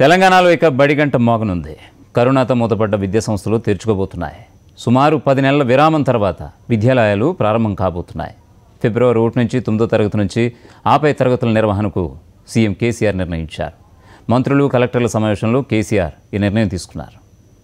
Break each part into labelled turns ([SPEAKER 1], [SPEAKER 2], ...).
[SPEAKER 1] తెలంగాణలో ఇక బడిగంట మోగనుంది కరోనాతో మూతపడ్డ విద్యా సంస్థలు తెరుచుకోబోతున్నాయి సుమారు పది నెలల విరామం తర్వాత విద్యాలయాలు ప్రారంభం కాబోతున్నాయి ఫిబ్రవరి ఒకటి నుంచి తొమ్మిదో తరగతి నుంచి ఆపై తరగతుల నిర్వహణకు సీఎం కేసీఆర్ నిర్ణయించారు మంత్రులు కలెక్టర్ల సమావేశంలో కేసీఆర్ ఈ నిర్ణయం తీసుకున్నారు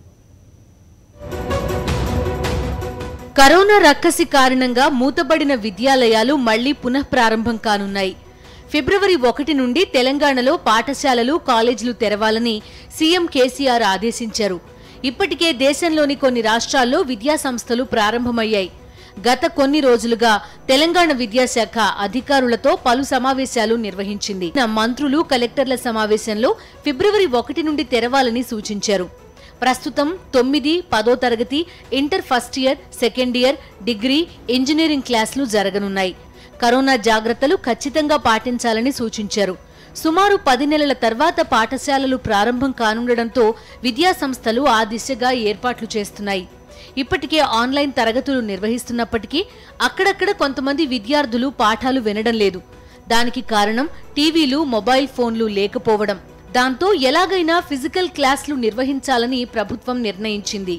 [SPEAKER 2] కరోనా రక్కసి కారణంగా మూతబడిన విద్యాలయాలు మళ్లీ పునఃప్రారంభం కానున్నాయి ఫిబ్రవరి ఒకటి నుండి తెలంగాణలో పాఠశాలలు కాలేజీలు తెరవాలని సీఎం కేసీఆర్ ఆదేశించారు ఇప్పటికే దేశంలోని కొన్ని రాష్ట్రాల్లో విద్యా సంస్థలు ప్రారంభమయ్యాయి గత కొన్ని రోజులుగా తెలంగాణ విద్యాశాఖ అధికారులతో పలు సమావేశాలు నిర్వహించింది నా మంత్రులు కలెక్టర్ల సమావేశంలో ఫిబ్రవరి ఒకటి నుండి తెరవాలని సూచించారు ప్రస్తుతం తొమ్మిది పదో తరగతి inter first year second year degree engineering క్లాసులు జరగనున్నాయి కరోనా జాగ్రత్తలు ఖచ్చితంగా పాటించాలని సూచించారు సుమారు పది నెలల తర్వాత పాఠశాలలు ప్రారంభం కానుండడంతో విద్యా సంస్థలు ఆ దిశగా ఏర్పాట్లు చేస్తున్నాయి ఇప్పటికే ఆన్లైన్ తరగతులు నిర్వహిస్తున్నప్పటికీ అక్కడక్కడ కొంతమంది విద్యార్థులు పాఠాలు వినడం లేదు దానికి కారణం టీవీలు మొబైల్ ఫోన్లు లేకపోవడం దాంతో ఎలాగైనా ఫిజికల్ క్లాసులు నిర్వహించాలని ప్రభుత్వం నిర్ణయించింది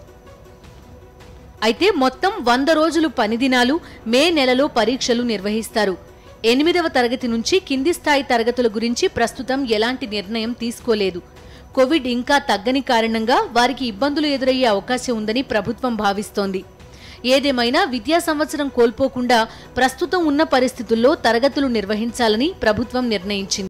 [SPEAKER 2] అయితే మొత్తం వంద రోజులు పని దినాలు మే నెలలో పరీక్షలు నిర్వహిస్తారు ఎనిమిదవ తరగతి నుంచి కింది స్థాయి తరగతుల గురించి ప్రస్తుతం ఎలాంటి నిర్ణయం తీసుకోలేదు కోవిడ్ ఇంకా తగ్గని కారణంగా వారికి ఇబ్బందులు ఎదురయ్యే అవకాశం ఉందని ప్రభుత్వం భావిస్తోంది ఏదేమైనా విద్యా సంవత్సరం కోల్పోకుండా ప్రస్తుతం ఉన్న పరిస్థితుల్లో తరగతులు నిర్వహించాలని ప్రభుత్వం నిర్ణయించింది